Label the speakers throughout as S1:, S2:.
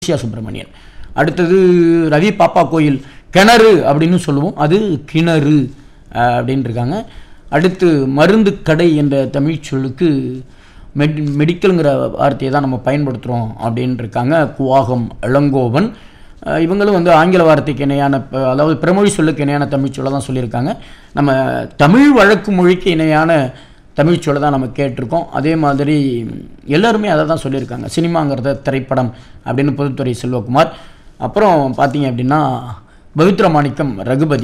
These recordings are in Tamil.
S1: ஈசியா சுப்பிரமணியன் அடுத்தது ரவி பாப்பா கோயில் கிணறு அப்படின்னு சொல்லுவோம் அது கிணறு அஹ், அப்படின்னு இருக்காங்க அடுத்து மருந்து கடை என்ற தமிழ் சொல்லுக்கு மெட் மெடிக்கலுங்கிற வார்த்தையை தான் நம்ம பயன்படுத்துகிறோம் அப்படின்னு இருக்காங்க குவாகம் இளங்கோவன் அஹ், இவங்களும் வந்து ஆங்கில வார்த்தைக்கு இணையான ப- அதாவது பிறமொழி சொல்லுக்கு இணையான தமிழ் சொல்ல தான் சொல்லியிருக்காங்க நம்ம தமிழ் வழக்கு மொழிக்கு இணையான தமிழ் சொல்ல தான் நம்ம கேட்டிருக்கோம் அதே மாதிரி எல்லாருமே அதை தான் சொல்லியிருக்காங்க சினிமாங்கிறத திரைப்படம் அப்படின்னு பொதுத்துறை செல்வகுமார் அப்புறம் பார்த்தீங்க அப்படின்னா பவித்ர மாணிக்கம் ரகுபதி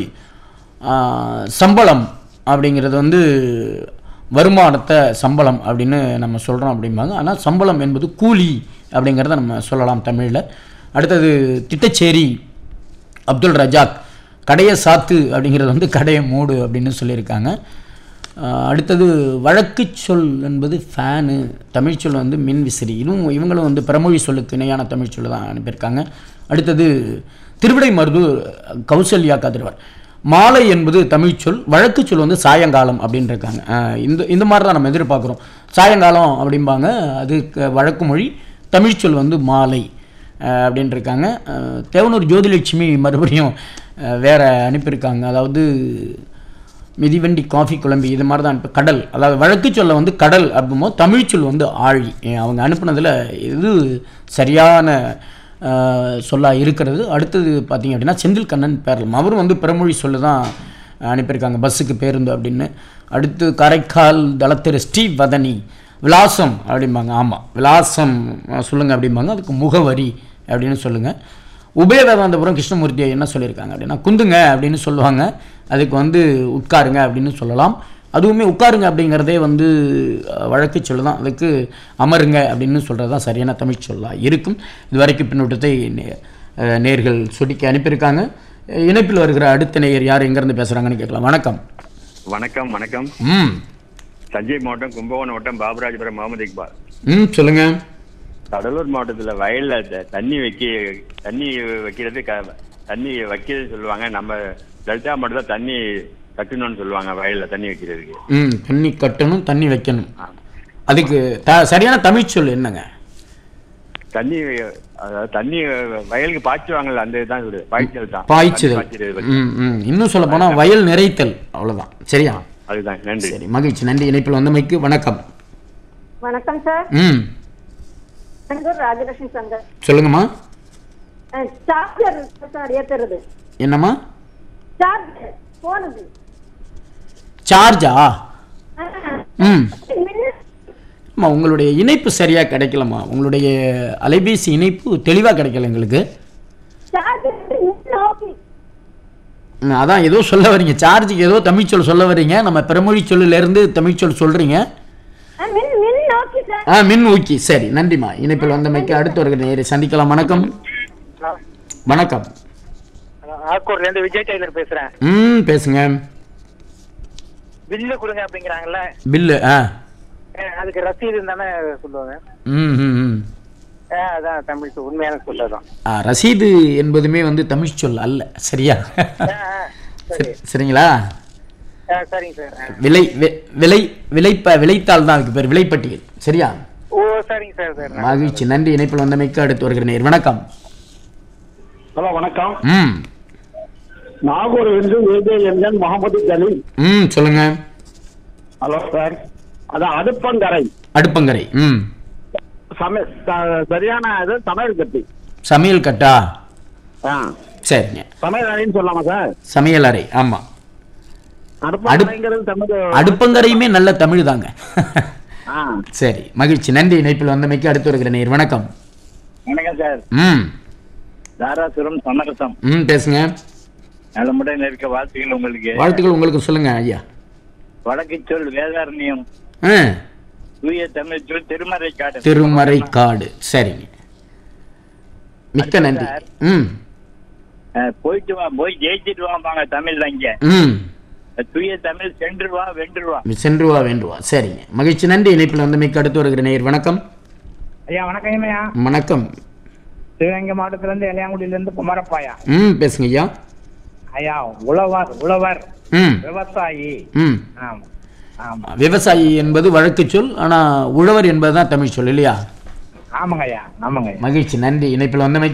S1: ஆஹ், சம்பளம் அப்படிங்கிறது வந்து வருமானத்தை சம்பளம் அப்படின்னு நம்ம சொல்கிறோம் அப்படிம்பாங்க ஆனால் சம்பளம் என்பது கூலி அப்படிங்கிறத நம்ம சொல்லலாம் தமிழில் அடுத்தது திட்டச்சேரி அப்துல் ரஜாக் கடையை சாத்து அப்படிங்கிறது வந்து கடையை மூடு அப்படின்னு சொல்லியிருக்காங்க ஆஹ் அடுத்தது வழக்கு சொல் என்பது ஃபேனு தமிழ் சொல் வந்து மின் விசிறி இதுவும் இவங்களும் வந்து பிறமொழி சொல்லுக்கு இணையான தமிழ் சொல்ல தான் அனுப்பியிருக்காங்க அடுத்தது திருவிடை மருதூர் கௌசல்யா கதிரவர் மாலை என்பது தமிழ் சொல் வழக்கு சொல் வந்து சாயங்காலம் அப்படின்னு இருக்காங்க ஆஹ் இந்த இந்த மாதிரி தான் நம்ம எதிர்பார்க்குறோம் சாயங்காலம் அப்படிம்பாங்க அது க- வழக்கு மொழி தமிழ் சொல் வந்து மாலை அஹ் அப்படின்னு இருக்காங்க அஹ் தேவனூர் ஜோதிலட்சுமி மறுபடியும் அஹ் வேற அனுப்பியிருக்காங்க அதாவது மிதிவண்டி காஃபி குழம்பு இது மாதிரி தான் இப்போ கடல் அதாவது வழக்கு சொல்ல வந்து கடல் அப்படிமோ தமிழ் சொல் வந்து ஆழி அஹ் அவங்க அனுப்புனதில் இது சரியான அஹ், சொல்லா இருக்கிறது அடுத்தது பார்த்தீங்க அப்படின்னா செந்தில் கண்ணன் பேரலம் அவரும் வந்து பிறமொழி சொல்லு தான் அனுப்பியிருக்காங்க பஸ்ஸுக்கு பேருந்து அப்படின்னு அடுத்து காரைக்கால் தளத்திரு ஸ்ரீ வதனி விலாசம் அப்படிம்பாங்க ஆமாம் விலாசம் அஹ், சொல்லுங்க அப்படிம்பாங்க அதுக்கு முகவரி அப்படின்னு சொல்லுங்கள் உபயவேதாந்தபுரம் கிருஷ்ணமூர்த்தி என்ன சொல்லியிருக்காங்க அப்படின்னா குந்துங்க அப்படின்னு சொல்லுவாங்க அதுக்கு வந்து உட்காருங்க அப்படின்னு சொல்லலாம் அதுவுமே உட்காருங்க அப்படிங்கிறதே வந்து அஹ், வழக்கு சொல்லு தான் அதுக்கு அமருங்க அப்படின்னு சொல்கிறது தான் சரியான தமிழ் சொல்லா இருக்கும் இதுவரைக்கும் பின்னூட்டத்தை நே- அஹ், நேர்கள் சுட்டிக்கு அனுப்பியிருக்காங்க அஹ், இணைப்பில் வருகிற அடுத்த நேயர் யார் எங்கேருந்து பேசுகிறாங்கன்னு கேட்கலாம் வணக்கம்
S2: வணக்கம் வணக்கம்
S1: ம்
S2: தஞ்சை மாவட்டம் கும்பகோணம் மாவட்டம் பாபுராஜபுரம் முகமது இக்பால்
S1: ம் சொல்லுங்கள்
S2: கடலூர் மாவட்டத்துல வயல்ல த- தண்ணி வைக்க தண்ணி வைக்கிறது க- தண்ணி வைக்கிறது சொல்லுவாங்க நம்ம டெல்டா மட்டும் தான் தண்ணி கட்டணும்னு சொல்லுவாங்க வயல்ல தண்ணி வைக்கிறதுக்கு
S1: ம் தண்ணி கட்டணும் தண்ணி வைக்கணும் அதுக்கு த சரியான தமிழ் சொல் என்னங்க
S2: தண்ணி அதாவது தண்ணி வயலுக்கு பாய்ச்சுவாங்கல்ல அந்த இதுதான் சொல்லுது பாய்ச்சல் தான் தண்ணி
S1: பாய்ச்சுதல்
S2: பாய்ச்சுறது பத்தி.
S1: ம் ம் இன்னும் சொல்ல போனால் வயல் நிறைத்தல் அவ்வளோதான் சரியா
S2: அதுதான் நன்றி
S1: சரி மகிழ்ச்சி நன்றி இணைப்பில் வந்தமைக்கு வணக்கம்
S3: வணக்கம் சார்
S1: ம்
S3: பெங்களூர் ராஜலட்சுமி சங்கர்
S1: சொல்லுங்கம்மா
S3: அஹ், சார்ஜர் சார் ஏத்துறது
S1: என்னம்மா
S3: சார்ஜர் போனுது
S1: சார்ஜா
S3: அஹ்,
S1: ம்
S3: மின்னு-
S1: அம்மா உங்களுடைய இணைப்பு சரியாக கிடைக்கலம்மா உங்களுடைய அலைபேசி இணைப்பு தெளிவாக கிடைக்கல எங்களுக்கு
S3: சார்ஜர் நோக்கி
S1: ம், அதான் ஏதோ சொல்ல வரீங்க சார்ஜுக்கு ஏதோ தமிழ் சொல் சொல்ல வரீங்க நம்ம பிறமொழி சொல்லிலேருந்து தமிழ் சொல் சொல்கிறீங்க
S3: அஹ், மின் மின் நோக்கி சார்
S1: ஆ மின் ஊக்கி சரி நன்றிம்மா இணைப்பில் வந்தமைக்கு அடுத்து வருகிற நேரை சந்திக்கலாம் வணக்கம் வணக்கம்
S4: ஆக்கூர்ல இருந்து விஜய் டெய்லர் பேசுறேன்
S1: ம் பேசுங்க
S4: பில்லு கொடுங்க அப்படிங்கிறாங்கல்ல
S1: பில்லு ஆ
S4: அஹ் அதுக்கு ரசீது தானே சொல்லுவாங்க
S1: ம் ம் ம்
S4: அஹ் அதான் தமிழ் சொல், உண்மையான சொல்லதான்
S1: ஆ, ரசீது என்பதுமே வந்து தமிழ் சொல் அல்ல சரியா சரி, சரிங்களா
S4: சரிங்க சார் அஹ்.
S1: விலை வி- விலை விலைப்ப விலைத்தாள் தான் அதுக்கு பேர் விலைப்பட்டியல் சரியா
S4: ஓ சரிங்க சார் சார்
S1: மகிழ்ச்சி நன்றி இணைப்பில் வந்தமைக்கு அடுத்து வருகிற நேர் வணக்கம்
S5: ஹலோ வணக்கம்
S1: ம்
S5: நாகூர் இருந்து ஏஜேஎம்என் முகமது ஜலீல்
S1: ம் சொல்லுங்க
S5: ஹலோ சார் அதான் அடுப்பங்கரை
S1: அடுப்பங்கரை ம்
S5: சம ச- சரியான இது சமையல் கட்டி
S1: சமையல் கட்டா
S5: ஆ
S1: சரிங்க
S5: சமையல் அறைன்னு சொல்லலாமா சார்
S1: சமையல் அறை ஆமாம்
S5: அடுப்பங்கரைங்கிறது தமிழ்
S1: அடுப்பங்கரையுமே நல்ல தமிழ் தாங்க
S5: ஆ
S1: சரி மகிழ்ச்சி நன்றி இணைப்பில் வந்தமைக்கு அடுத்து வருகிற நேர் வணக்கம்
S2: வணக்கம் சார்
S1: ம்
S2: தாராசுரம் சமரசம்
S1: ம் பேசுங்க
S2: நலமுடன் இருக்க வாழ்த்துக்கள் உங்களுக்கு
S1: வாழ்த்துக்கள் உங்களுக்கு சொல்லுங்க ஐயா
S2: வடக்கு சொல் வேதாரண்யம்
S1: ஆ
S2: தூய தமிழ் சொல் திருமறை காட்டு
S1: திருமறை காடு சரிங்க மிக்க நன்றி ம்
S2: அஹ் போயிட்டு வா போய் ஜெயிச்சிட்டு வாம்பாங்க தமிழ்ல இங்க
S1: ம்
S2: தூய தமிழ் சென்று வா வென்று வா
S1: சென்று வா வேண்டு வா சரிங்க மகிழ்ச்சி நன்றி இணைப்பில் வந்தமைக்கு அடுத்து வருகிற நேர் வணக்கம்
S4: ஐயா வணக்கம் ஐயா
S1: வணக்கம்
S4: சிவகங்கை மாவட்டத்துல இருந்து இளையாங்குடியில இருந்து குமாரப்பாயா
S1: ம் பேசுங்க ஐயா
S4: ஐயா உழவர் உழவர்
S1: ம்
S4: விவசாயி
S1: ம்
S4: ஆமா ஆமா
S1: விவசாயி என்பது வழக்கு சொல் ஆனால் உழவர் என்பது தான் தமிழ் சொல் இல்லையா
S4: ஆமாங்க ஐயா ஆமாங்க ஐயா
S1: மகிழ்ச்சி நன்றி இணைப்பில் வந்தமைக்கு